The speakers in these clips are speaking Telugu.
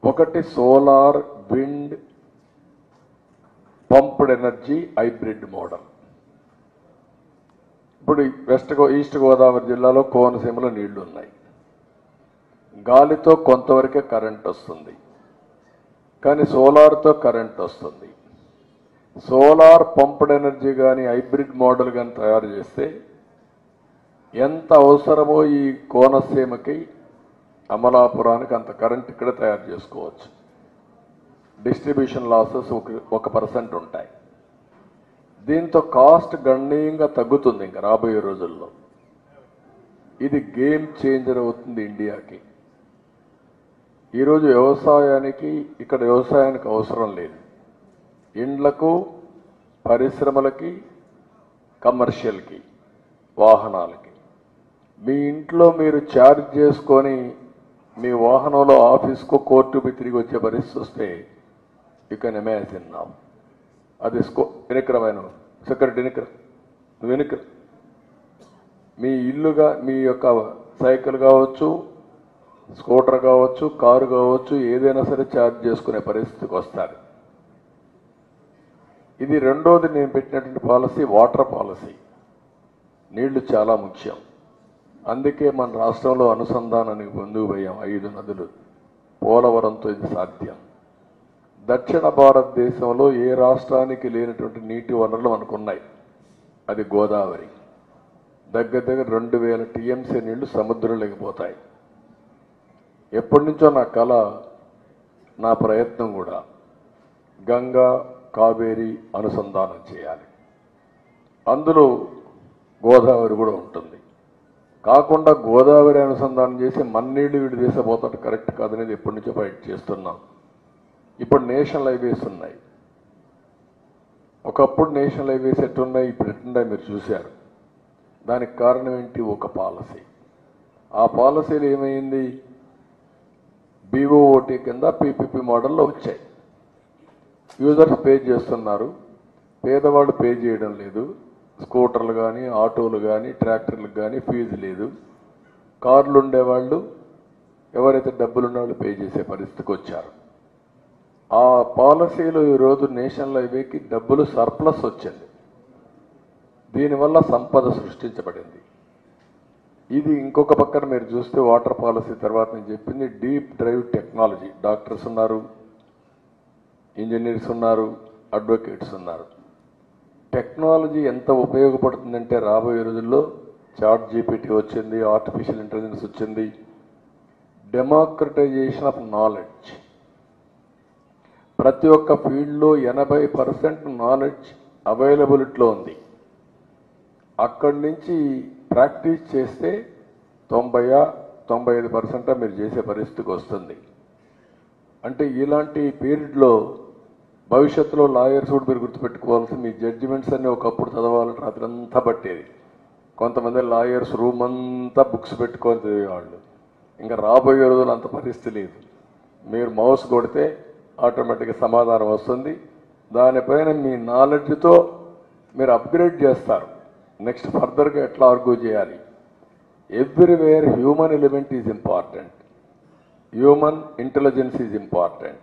ఒకటి solar wind pumped energy hybrid model ఇప్పుడు ఈ వెస్ట్ గో ఈస్ట్ గోదావరి జిల్లాలో కోనసీమలో నీళ్లు ఉన్నాయి గాలితో కొంతవరకే కరెంట్ వస్తుంది కానీ సోలార్తో కరెంట్ వస్తుంది సోలార్ పంప్డ్ ఎనర్జీ కానీ హైబ్రిడ్ మోడల్ కానీ తయారు చేస్తే ఎంత అవసరమో ఈ కోనసీమకి అమలాపురానికి అంత కరెంట్ ఇక్కడ తయారు చేసుకోవచ్చు డిస్ట్రిబ్యూషన్ లాసెస్ ఒక ఒక పర్సెంట్ ఉంటాయి దీంతో కాస్ట్ గణనీయంగా తగ్గుతుంది ఇంకా రాబోయే రోజుల్లో ఇది గేమ్ చేంజర్ అవుతుంది ఇండియాకి ఈరోజు వ్యవసాయానికి ఇక్కడ వ్యవసాయానికి అవసరం లేదు ఇండ్లకు పరిశ్రమలకి కమర్షియల్కి వాహనాలకి మీ ఇంట్లో మీరు ఛార్జ్ చేసుకొని మీ వాహనంలో ఆఫీస్కు కోర్టుకు తిరిగి వచ్చే పరిస్థితి వస్తే యూ కెన్ ఇమాజిన్ నా అది స్కో వెనుకరమైన సెక్రటరీ వెనుకర నువ్వు వెనుకర మీ ఇల్లుగా మీ యొక్క సైకిల్ కావచ్చు స్కూటర్ కావచ్చు కారు కావచ్చు ఏదైనా సరే ఛార్జ్ చేసుకునే పరిస్థితికి వస్తారు ఇది రెండోది నేను పెట్టినటువంటి పాలసీ వాటర్ పాలసీ నీళ్లు చాలా ముఖ్యం అందుకే మన రాష్ట్రంలో అనుసంధానానికి ముందుకు పోయాం ఐదు నదులు పోలవరంతో ఇది సాధ్యం దక్షిణ భారతదేశంలో ఏ రాష్ట్రానికి లేనటువంటి నీటి వనరులు మనకున్నాయి అది గోదావరి దగ్గర దగ్గర రెండు వేల టీఎంసీ నీళ్లు సముద్రంలోకి పోతాయి ఎప్పటి నుంచో నా కళ నా ప్రయత్నం కూడా గంగా కావేరి అనుసంధానం చేయాలి అందులో గోదావరి కూడా ఉంటుంది కాకుండా గోదావరి అనుసంధానం చేసి మన్నీళ్లు వీడి తీసపోతాడు కరెక్ట్ కాదనేది ఎప్పటి నుంచో ఫైట్ చేస్తున్నాం ఇప్పుడు నేషనల్ హైవేస్ ఉన్నాయి ఒకప్పుడు నేషనల్ హైవేస్ ఎట్టున్నాయి ఇప్పుడు ఎట్టున్నాయి మీరు చూశారు దానికి కారణం ఏంటి ఒక పాలసీ ఆ పాలసీలు ఏమైంది బీఓఓటీ కింద పీపీపీ మోడల్లో వచ్చాయి యూజర్స్ పే చేస్తున్నారు పేదవాళ్ళు పే చేయడం లేదు స్కూటర్లు కానీ ఆటోలు కానీ ట్రాక్టర్లకు కానీ ఫీజు లేదు కార్లు ఉండేవాళ్ళు ఎవరైతే డబ్బులు ఉన్నవాళ్ళు పే చేసే పరిస్థితికి వచ్చారు ఆ పాలసీలో ఈరోజు నేషనల్ హైవేకి డబ్బులు సర్ప్లస్ వచ్చింది దీనివల్ల సంపద సృష్టించబడింది ఇది ఇంకొక పక్కన మీరు చూస్తే వాటర్ పాలసీ తర్వాత నేను చెప్పింది డీప్ డ్రైవ్ టెక్నాలజీ డాక్టర్స్ ఉన్నారు ఇంజనీర్స్ ఉన్నారు అడ్వకేట్స్ ఉన్నారు టెక్నాలజీ ఎంత ఉపయోగపడుతుందంటే రాబోయే రోజుల్లో చాట్ జీపీటీ వచ్చింది ఆర్టిఫిషియల్ ఇంటెలిజెన్స్ వచ్చింది డెమోక్రటైజేషన్ ఆఫ్ నాలెడ్జ్ ప్రతి ఒక్క ఫీల్డ్లో ఎనభై పర్సెంట్ నాలెడ్జ్ అవైలబిలిటీలో ఉంది అక్కడి నుంచి ప్రాక్టీస్ చేస్తే తొంభై తొంభై ఐదు పర్సెంట్ మీరు చేసే పరిస్థితికి వస్తుంది అంటే ఇలాంటి పీరియడ్లో భవిష్యత్తులో లాయర్స్ కూడా మీరు గుర్తుపెట్టుకోవాల్సి మీ జడ్జిమెంట్స్ అన్ని ఒకప్పుడు చదవాలంటే రాత్రి అంతా పట్టేది కొంతమంది లాయర్స్ రూమ్ అంతా బుక్స్ పెట్టుకొని చదివేవాళ్ళు ఇంకా రాబోయే రోజులు అంత పరిస్థితి లేదు మీరు మౌస్ కొడితే ఆటోమేటిక్గా సమాధానం వస్తుంది దానిపైన మీ నాలెడ్జ్తో మీరు అప్గ్రేడ్ చేస్తారు నెక్స్ట్ ఫర్దర్గా ఎట్లా ఆర్గ్యూ చేయాలి everywhere human element is important human intelligence is important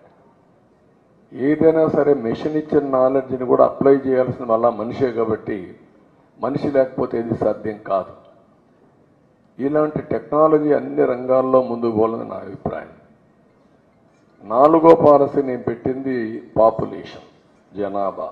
ఏదైనా సరే మెషిన్ ఇచ్చిన నాలెడ్జ్ని కూడా అప్లై చేయాల్సింది మళ్ళా మనిషే కాబట్టి మనిషి లేకపోతే ఇది సాధ్యం కాదు ఇలాంటి టెక్నాలజీ అన్ని రంగాల్లో ముందుకు పోవాలని నా అభిప్రాయం నాలుగో పాలసీ నేను పెట్టింది పాపులేషన్ జనాభా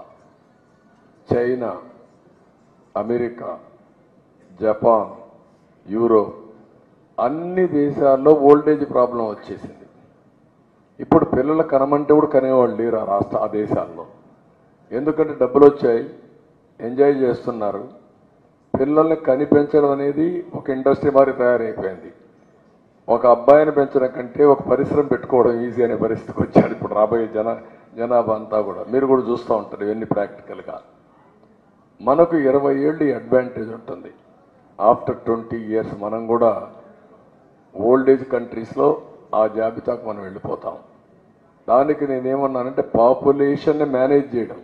చైనా అమెరికా జపాన్ యూరోప్ అన్ని దేశాల్లో ఓల్డేజ్ ప్రాబ్లం వచ్చేసింది ఇప్పుడు పిల్లలు కనమంటే కూడా కనేవాళ్ళు లేరు ఆ రాష్ట్ర ఆ దేశాల్లో ఎందుకంటే డబ్బులు వచ్చాయి ఎంజాయ్ చేస్తున్నారు పిల్లల్ని కనిపెంచడం అనేది ఒక ఇండస్ట్రీ మారి తయారైపోయింది ఒక అబ్బాయిని పెంచడం కంటే ఒక పరిశ్రమ పెట్టుకోవడం ఈజీ అనే పరిస్థితికి వచ్చాడు ఇప్పుడు రాబోయే జన జనాభా అంతా కూడా మీరు కూడా చూస్తూ ఉంటారు ఇవన్నీ ప్రాక్టికల్గా మనకు ఇరవై ఏళ్ళు ఈ అడ్వాంటేజ్ ఉంటుంది ఆఫ్టర్ ట్వంటీ ఇయర్స్ మనం కూడా ఓల్డ్ ఏజ్ కంట్రీస్లో ఆ జాబితాకు మనం వెళ్ళిపోతాం దానికి నేనేమన్నానంటే పాపులేషన్ని మేనేజ్ చేయడం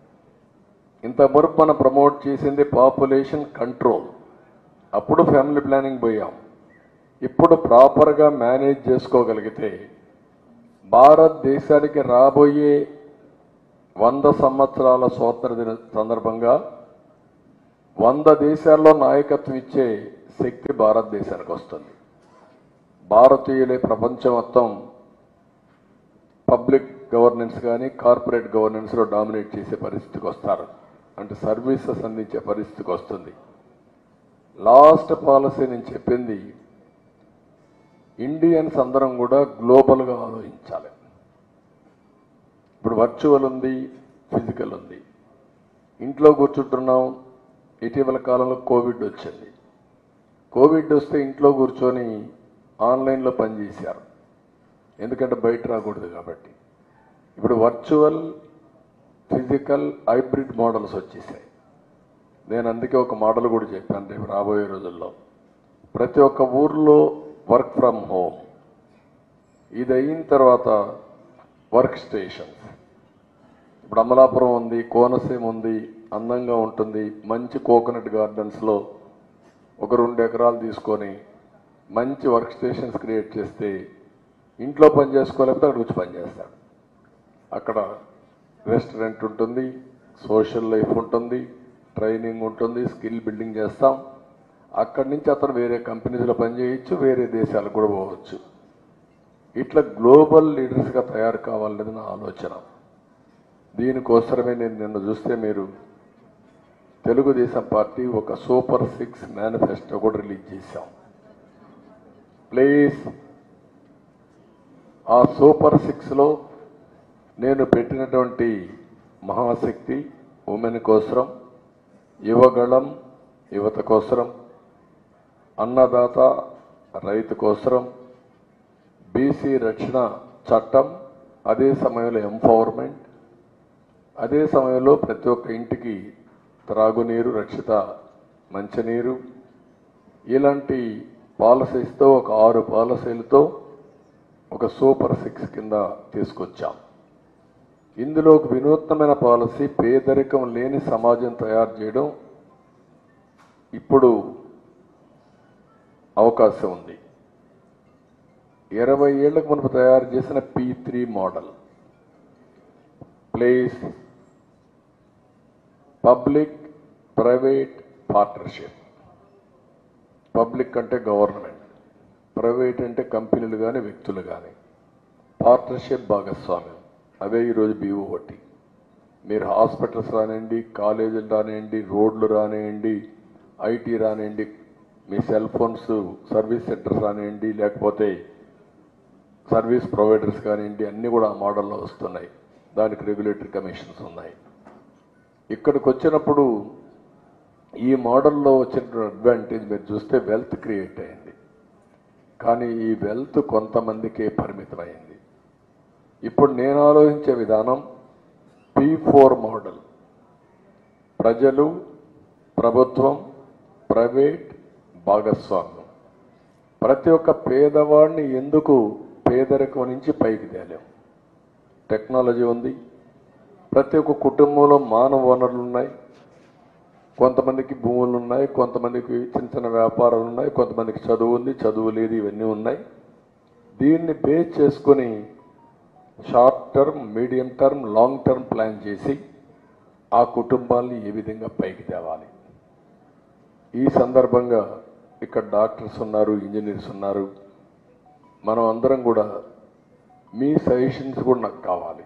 ఇంతవరకు మనం ప్రమోట్ చేసింది పాపులేషన్ కంట్రోల్ అప్పుడు ఫ్యామిలీ ప్లానింగ్ పోయాం ఇప్పుడు ప్రాపర్గా మేనేజ్ చేసుకోగలిగితే భారతదేశానికి రాబోయే వంద సంవత్సరాల స్వాతంత్ర దిన సందర్భంగా వంద దేశాల్లో నాయకత్వం ఇచ్చే శక్తి భారతదేశానికి వస్తుంది భారతీయులే ప్రపంచం మొత్తం పబ్లిక్ గవర్నెన్స్ కానీ కార్పొరేట్ గవర్నెన్స్లో డామినేట్ చేసే పరిస్థితికి వస్తారు అంటే సర్వీసెస్ అందించే పరిస్థితికి వస్తుంది లాస్ట్ పాలసీ నేను చెప్పింది ఇండియన్స్ అందరం కూడా గ్లోబల్గా ఆలోచించాలి ఇప్పుడు వర్చువల్ ఉంది ఫిజికల్ ఉంది ఇంట్లో కూర్చుంటున్నాం ఇటీవల కాలంలో కోవిడ్ వచ్చింది కోవిడ్ వస్తే ఇంట్లో కూర్చొని ఆన్లైన్లో పనిచేశారు ఎందుకంటే బయట రాకూడదు కాబట్టి ఇప్పుడు వర్చువల్ ఫిజికల్ హైబ్రిడ్ మోడల్స్ వచ్చేసాయి నేను అందుకే ఒక మోడల్ కూడా చెప్పాను రేపు రాబోయే రోజుల్లో ప్రతి ఒక్క ఊర్లో వర్క్ ఫ్రమ్ హోమ్ ఇది అయిన తర్వాత వర్క్ స్టేషన్స్ ఇప్పుడు అమలాపురం ఉంది కోనసీమ ఉంది అందంగా ఉంటుంది మంచి కోకోనట్ గార్డెన్స్లో ఒక రెండు ఎకరాలు తీసుకొని మంచి వర్క్ స్టేషన్స్ క్రియేట్ చేస్తే ఇంట్లో పని చేసుకోలేకపోతే అక్కడ వచ్చి పని చేస్తాడు అక్కడ రెస్టారెంట్ ఉంటుంది సోషల్ లైఫ్ ఉంటుంది ట్రైనింగ్ ఉంటుంది స్కిల్ బిల్డింగ్ చేస్తాం అక్కడి నుంచి అతను వేరే కంపెనీస్లో పనిచేయచ్చు వేరే దేశాలకు కూడా పోవచ్చు ఇట్లా గ్లోబల్ లీడర్స్గా తయారు కావాలనేది నా ఆలోచన దీనికోసమే నేను నిన్న చూస్తే మీరు తెలుగుదేశం పార్టీ ఒక సూపర్ సిక్స్ మేనిఫెస్టో కూడా రిలీజ్ చేశాం ప్లీజ్ ఆ సూపర్ సిక్స్లో నేను పెట్టినటువంటి మహాశక్తి ఉమెన్ కోసరం యువగళం యువత కోసరం అన్నదాత రైతు కోసరం బీసీ రక్షణ చట్టం అదే సమయంలో ఎంపవర్మెంట్ అదే సమయంలో ప్రతి ఒక్క ఇంటికి త్రాగునీరు రక్షిత మంచినీరు ఇలాంటి పాలసీస్తో ఒక ఆరు పాలసీలతో ఒక సూపర్ సిక్స్ కింద తీసుకొచ్చాం ఇందులో ఒక వినూత్నమైన పాలసీ పేదరికం లేని సమాజం తయారు చేయడం ఇప్పుడు అవకాశం ఉంది ఇరవై ఏళ్లకు మునుపు తయారు చేసిన P three model place public private partnership public అంటే గవర్నమెంట్ ప్రైవేట్ అంటే కంపెనీలు కానీ వ్యక్తులు కానీ పార్ట్నర్షిప్ భాగస్వామ్యం అవే ఈరోజు బీఓటి మీరు హాస్పిటల్స్ రానివ్వండి కాలేజీలు రానివ్వండి రోడ్లు రానివ్వండి ఐటీ రానివ్వండి మీ సెల్ ఫోన్స్ సర్వీస్ సెంటర్స్ రానివ్వండి లేకపోతే సర్వీస్ ప్రొవైడర్స్ కానివ్వండి అన్నీ కూడా ఆ మోడల్లో వస్తున్నాయి దానికి రెగ్యులేటరీ కమిషన్స్ ఉన్నాయి ఇక్కడికి వచ్చినప్పుడు ఈ మోడల్లో వచ్చిన అడ్వాంటేజ్ మీరు చూస్తే వెల్త్ క్రియేట్ అయింది కానీ ఈ వెల్త్ కొంతమందికే పరిమితమైంది ఇప్పుడు నేను ఆలోచించే విధానం పి ఫోర్ మోడల్ ప్రజలు ప్రభుత్వం ప్రైవేట్ భాగస్వామ్యం ప్రతి ఒక్క పేదవాడిని ఎందుకు పేదరికం నుంచి పైకి తేలేం టెక్నాలజీ ఉంది ప్రతి ఒక్క కుటుంబంలో మానవ వనరులు ఉన్నాయి కొంతమందికి భూములు ఉన్నాయి కొంతమందికి చిన్న చిన్న వ్యాపారాలు ఉన్నాయి కొంతమందికి చదువు ఉంది చదువు లేదు ఇవన్నీ ఉన్నాయి దీన్ని బేస్ చేసుకొని short term medium term long term plan చేసి ఆ కుటుంబాల్ని ఏ విధంగా పైకి తేవాలి ఈ సందర్భంగా ఇక్కడ డాక్టర్స్ ఉన్నారు ఇంజనీర్స్ ఉన్నారు మనం అందరం కూడా మీ సజెషన్స్ కూడా నాకు కావాలి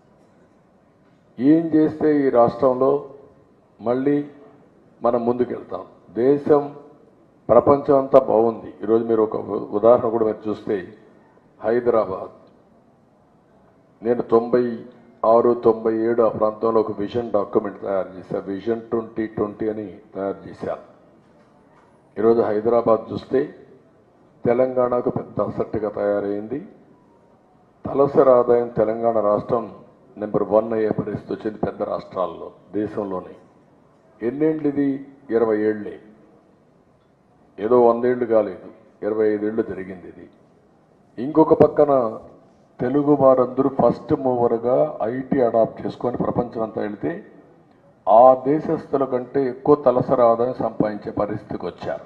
ఏం చేస్తే ఈ రాష్ట్రంలో మళ్ళీ మనం ముందుకెళ్తాం దేశం ప్రపంచం అంతా బాగుంది ఈరోజు మీరు ఒక ఉ- ఉదాహరణ కూడా మీరు చూస్తే హైదరాబాద్ నేను తొంభై ఆరు తొంభై ఏడు ఆ ప్రాంతంలో ఒక విజన్ డాక్యుమెంట్ తయారు చేశాను విజన్ ట్వంటీ ట్వంటీ అని తయారు చేశాను ఈరోజు హైదరాబాద్ చూస్తే తెలంగాణకు పెద్ద అసట్టుగా తయారైంది తలసరి ఆదాయం తెలంగాణ రాష్ట్రం నెంబర్ వన్ అయ్యే పరిస్థితి వచ్చింది పెద్ద రాష్ట్రాల్లో దేశంలోనే ఎన్నేళ్ళు ఇది ఇరవై ఏళ్ళే ఏదో వందేళ్లు కాలేదు ఇరవై ఐదేళ్లు జరిగింది ఇది ఇంకొక పక్కన తెలుగు వారందరూ ఫస్ట్ మూవర్గా ఐటీ అడాప్ట్ చేసుకొని ప్రపంచం అంతా వెళితే ఆ దేశస్తుల కంటే ఎక్కువ తలసరి ఆదాయం సంపాదించే పరిస్థితికి వచ్చారు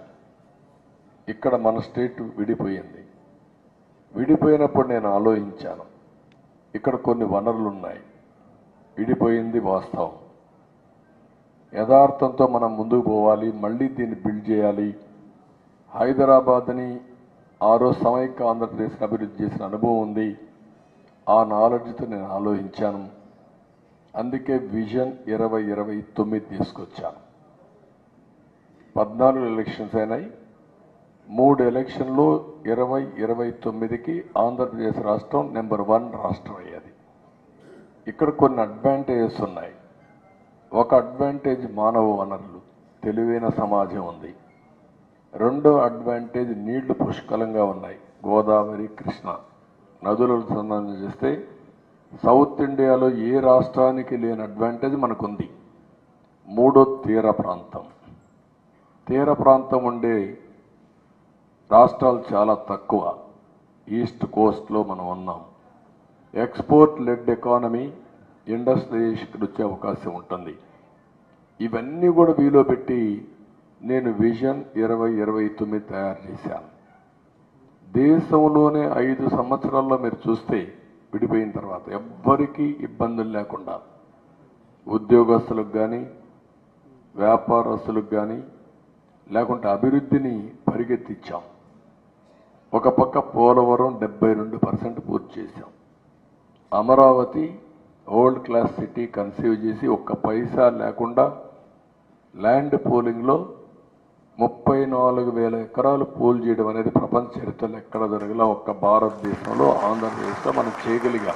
ఇక్కడ మన స్టేట్ విడిపోయింది విడిపోయినప్పుడు నేను ఆలోచించాను ఇక్కడ కొన్ని వనరులు ఉన్నాయి విడిపోయింది వాస్తవం యథార్థంతో మనం ముందుకు పోవాలి మళ్ళీ దీన్ని బిల్డ్ చేయాలి హైదరాబాద్ని ఆ రోజు సమైక్య ఆంధ్రప్రదేశ్ని అభివృద్ధి చేసిన అనుభవం ఉంది ఆ నాలెడ్జ్తో నేను ఆలోచించాను అందుకే విజన్ ఇరవై ఇరవై తొమ్మిది తీసుకొచ్చాను పద్నాలుగు ఎలక్షన్స్ అయినాయి మూడు ఎలక్షన్లు ఇరవై ఇరవై తొమ్మిదికి ఆంధ్రప్రదేశ్ రాష్ట్రం నెంబర్ వన్ రాష్ట్రం అయ్యేది ఇక్కడ కొన్ని అడ్వాంటేజెస్ ఉన్నాయి ఒక అడ్వాంటేజ్ మానవ వనరులు తెలివైన సమాజం ఉంది రెండో అడ్వాంటేజ్ నీళ్లు పుష్కలంగా ఉన్నాయి గోదావరి కృష్ణ నదులను సంబంధం చేస్తే సౌత్ ఇండియాలో ఏ రాష్ట్రానికి లేని అడ్వాంటేజ్ మనకుంది మూడో తీర ప్రాంతం తీర ప్రాంతం ఉండే రాష్ట్రాలు చాలా తక్కువ ఈస్ట్ కోస్ట్లో మనం ఉన్నాం ఎక్స్పోర్ట్ లెడ్ ఎకానమీ ఇండస్ట్రియలైజేషన్ వచ్చే అవకాశం ఉంటుంది ఇవన్నీ కూడా వీలో పెట్టి నేను విజన్ ఇరవై ఇరవై తొమ్మిది తయారు చేశాను దేశంలోనే ఐదు సంవత్సరాల్లో మీరు చూస్తే విడిపోయిన తర్వాత ఎవ్వరికీ ఇబ్బందులు లేకుండా ఉద్యోగస్తులకు కానీ వ్యాపారస్తులకు కానీ లేకుంటే అభివృద్ధిని పరిగెత్తించాం ఒక పక్క పోలవరం డెబ్బై రెండు పర్సెంట్ పూర్తి చేశాం Amaravati world class city conceive చేసి ఒక్క పైసా లేకుండా ల్యాండ్ పూలింగ్లో ముప్పై నాలుగు వేల ఎకరాలు పూల్ చేయడం అనేది ప్రపంచ చరిత్రలో ఎక్కడ జరగల ఒక్క భారతదేశంలో ఆంధ్రప్రదేశ్లో మనం చేయగలిగాం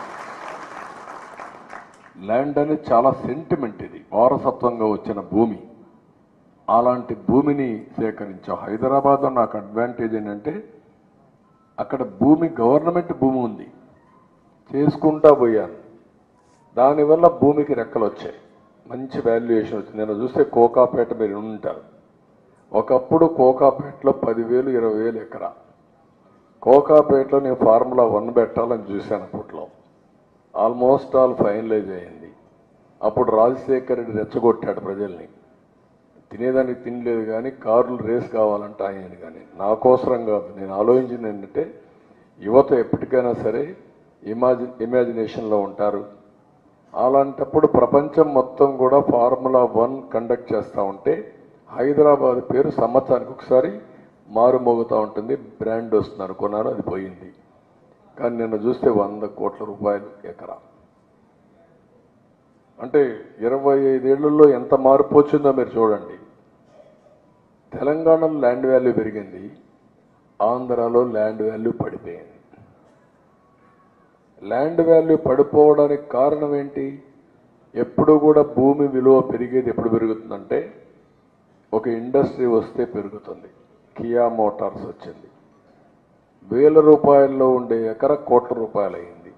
ల్యాండ్ అనేది చాలా సెంటిమెంట్ ఇది వారసత్వంగా వచ్చిన భూమి అలాంటి భూమిని సేకరించాం హైదరాబాద్లో నాకు అడ్వాంటేజ్ ఏంటంటే అక్కడ భూమి గవర్నమెంట్ భూమి ఉంది చేసుకుంటా పోయాను దానివల్ల భూమికి రెక్కలు వచ్చాయి మంచి వాల్యుయేషన్ వచ్చింది నేను చూస్తే కోకాపేట మీరు ఉంటారు ఒకప్పుడు కోకాపేటలో పదివేలు ఇరవై వేలు ఎకరా కోకాపేటలో నేను ఫార్ములా వన్ పెట్టాలని చూశాను అప్పట్లో ఆల్మోస్ట్ ఆల్ ఫైనలైజ్ అయింది అప్పుడు రాజశేఖర్ రెడ్డి రెచ్చగొట్టాడు ప్రజల్ని తినేదానికి తినలేదు కానీ కార్లు రేస్ కావాలంట ఆయన కానీ నా కోసరం కాదు నేను ఆలోచించింది ఏంటంటే యువత ఎప్పటికైనా సరే ఇమాజి ఇమాజినేషన్లో ఉంటారు అలాంటప్పుడు ప్రపంచం మొత్తం కూడా ఫార్ములా వన్ కండక్ట్ చేస్తూ ఉంటే హైదరాబాద్ పేరు సంవత్సరానికి ఒకసారి మారుమోగుతూ ఉంటుంది బ్రాండ్ వస్తుంది అనుకున్నాను అది పోయింది కానీ నిన్న చూస్తే వంద కోట్ల రూపాయలు ఎకరా అంటే ఇరవై ఐదేళ్లలో ఎంత మార్పు వచ్చిందో మీరు చూడండి తెలంగాణలో ల్యాండ్ వాల్యూ పెరిగింది ఆంధ్రాలో ల్యాండ్ వాల్యూ పడిపోయింది ల్యాండ్ వాల్యూ పడిపోవడానికి కారణం ఏంటి ఎప్పుడు కూడా భూమి విలువ పెరిగేది ఎప్పుడు పెరుగుతుందంటే ఒక ఇండస్ట్రీ వస్తే పెరుగుతుంది కియా మోటార్స్ వచ్చింది వేల రూపాయల్లో ఉండే ఎకర కోట్ల రూపాయలు అయింది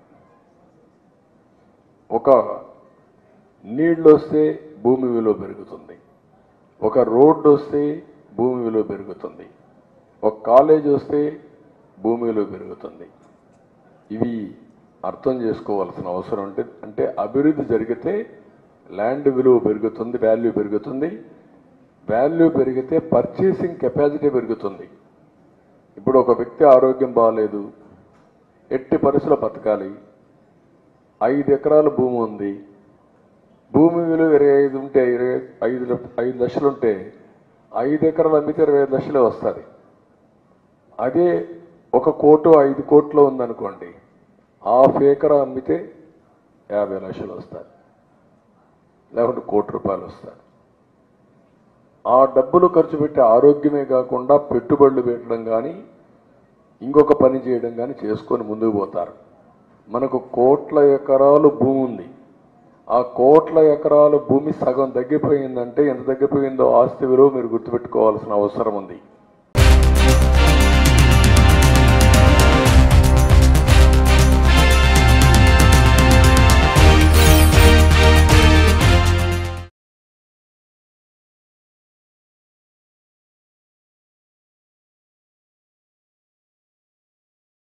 ఒక నీళ్ళు వస్తే భూమి విలువ పెరుగుతుంది ఒక రోడ్డు వస్తే భూమి విలువ పెరుగుతుంది ఒక కాలేజ్ వస్తే భూమి విలువ పెరుగుతుంది ఇవి అర్థం చేసుకోవాల్సిన అవసరం అంటే అంటే అభివృద్ధి జరిగితే ల్యాండ్ విలువ పెరుగుతుంది వాల్యూ పెరుగుతుంది వాల్యూ పెరిగితే పర్చేసింగ్ కెపాసిటీ పెరుగుతుంది ఇప్పుడు ఒక వ్యక్తి ఆరోగ్యం బాగాలేదు ఎట్టి పరిస్థితుల్లో బతకాలి ఐదు ఎకరాల భూమి ఉంది భూమి విలువ ఇరవై ఐదు ఉంటే ఇరవై ఐదు ల- ఐదు లక్షలు ఉంటే ఐదు ఎకరాలు అమ్మితే ఇరవై ఐదు లక్షలే వస్తుంది అదే ఒక కోటు ఐదు కోట్లు ఉందనుకోండి హాఫ్ ఏకర్ అమ్మితే యాభై లక్షలు వస్తాయి లేకుంటే కోటి రూపాయలు వస్తాయి ఆ డబ్బులు ఖర్చు పెట్టి ఆరోగ్యమే కాకుండా పెట్టుబడులు పెట్టడం కానీ ఇంకొక పని చేయడం కానీ చేసుకొని ముందుకు పోతారు మనకు కోట్ల ఎకరాలు భూమి ఉంది ఆ కోట్ల ఎకరాలు భూమి సగం తగ్గిపోయిందంటే ఎంత తగ్గిపోయిందో ఆస్తి విలువ మీరు గుర్తుపెట్టుకోవాల్సిన అవసరం ఉంది